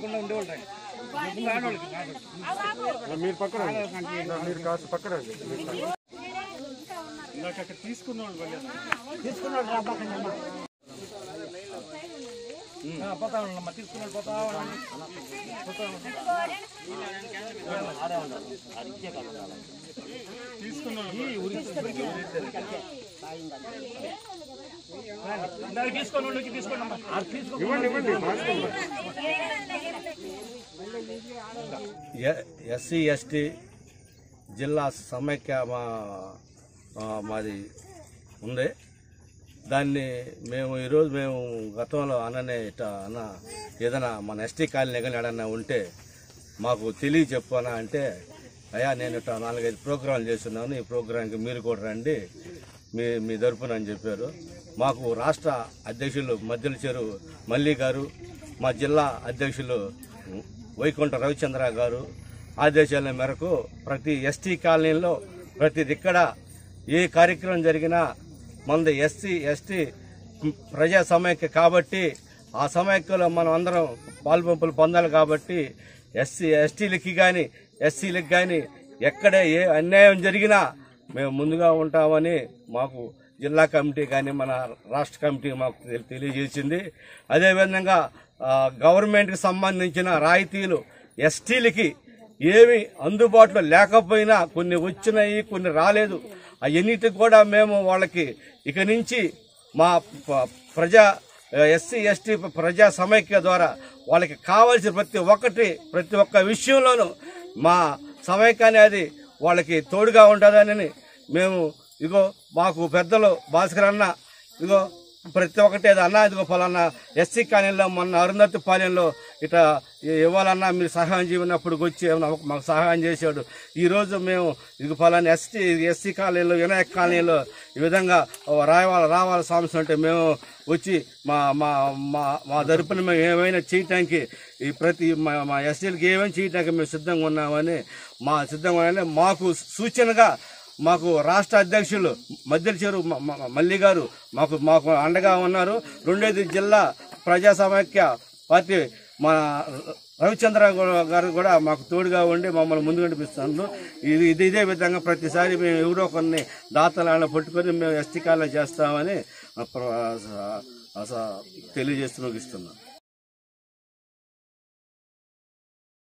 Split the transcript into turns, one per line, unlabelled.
రాకుండా ఉండేవాళ్ళు ఆడవాళ్ళకి ఆడవాళ్ళకి.
మీరు పక్కన మీరు కాస్త పక్కన
ఆ, పోతా ఉండమ్మా తీసుకున్నాడు పోతా ఉండండి పోతా ఉండండి. ఈ ఉరికి- ఉరికి ఉరికిద్దరు. రండి. ఇందాక తీసుకోండి ఉండి తీసుకోండి అమ్మా ఆ, తీసుకో
ఇవ్వండి ఇవ్వండి మార్చుకోండి.
ఎస్సీ ఎస్టీ జిల్లా సమైక్య మా ఆ, మాది ఉంది దాన్ని మేము ఈరోజు మేము గతంలో అన్ననే ఇట్లా అన్న ఏదైనా మన ఎస్టీ కాలనీ కానీ ఏడన్నా ఉంటే మాకు తెలియ చెప్పు అన్న అంటే అయ్యా నేను ఇట్లా నాలుగైదు ప్రోగ్రాంలు చేస్తున్నాను ఈ ప్రోగ్రాంకి మీరు కూడా రండి మీ మీ తరపున అని చెప్పారు మాకు రాష్ట్ర అధ్యక్షులు మధ్యల చెరువు మల్లి గారు మా జిల్లా అధ్యక్షులు వైకుంఠ రవిచంద్ర గారు ఆదేశాల మేరకు ప్రతి ఎస్టీ కాలనీలో ప్రతి దిక్కడ ఏ కార్యక్రమం జరిగినా మనది ఎస్సీ ఎస్టీ ప్రజా సమైక్య కాబట్టి ఆ సమైక్యలో మనం అందరం పాల్పంపులు పొందాలి కాబట్టి ఎస్సీ ఎస్టీలకి కానీ ఎస్సీలకు కానీ ఎక్కడ ఏ అన్యాయం జరిగినా మేము ముందుగా ఉంటామని మాకు జిల్లా కమిటీ కానీ మన రాష్ట్ర కమిటీ మాకు తెలి- తెలియజేసింది అదేవిధంగా ఆ, గవర్నమెంట్కి సంబంధించిన రాయితీలు ఎస్టీలకి ఏమి అందుబాటులో లేకపోయినా కొన్ని వచ్చినాయి కొన్ని రాలేదు అవన్నిటికి కూడా మేము వాళ్ళకి ఇక నుంచి మా ప- ప్రజా ఎస్సీ ఎస్టీ ప్రజా సమైక్య ద్వారా వాళ్ళకి కావాల్సిన ప్రతి ఒక్కటి ప్రతి ఒక్క విషయంలోనూ మా సమైక్య అనేది వాళ్ళకి తోడుగా ఉంటుందని మేము ఇగో మాకు పెద్దలు భాస్కర్ అన్న ఇగో ప్రతి ఒక్కటి ఏదో అన్నా ఇదిగో ఫలానా ఎస్సీ కాలనీలో మొన్న అరుంధతి పాలెంలో ఇట్లా ఇవ్వాలన్నా మీరు సహాయం చేయనప్పుడు వచ్చి ఏమన్నా మాకు సహాయం చేశాడు ఈ రోజు మేము ఇది ఫలానా ఎస్టీ ఎస్సీ కాలనీలో వినాయక కాలనీలో ఈ విధంగా రావాలి రావాలి సమస్య అంటే మేము వచ్చి మా మా మా మా తరపున మేము ఏమైనా చేయటానికి ఈ ప్రతి మా మా ఎస్టీలకి ఏమైనా చేయటానికి మేము సిద్ధంగా ఉన్నామని మా సిద్ధంగా ఉన్నామని మాకు సూచనగా మాకు రాష్ట్ర అధ్యక్షులు మధ్యల చెరువు మ- మ- మల్లి గారు మాకు మాకు అండగా ఉన్నారు రెండోది జిల్లా ప్రజా సమైక్య పార్టీ మన రవిచంద్ర గు- గారు కూడా మాకు తోడుగా ఉండి మమ్మల్ని ముందు నడిపిస్తున్నారు ఇది ఇది ఇదే విధంగా ప్రతిసారి మేము ఎవరో కొన్ని దాతలను పట్టుకొని మేము ఎస్టీ కాలం చేస్తామని ఆ, ప్ర- ఆ, ఆ, తెలియజేస్తూ ముగిస్తున్నాం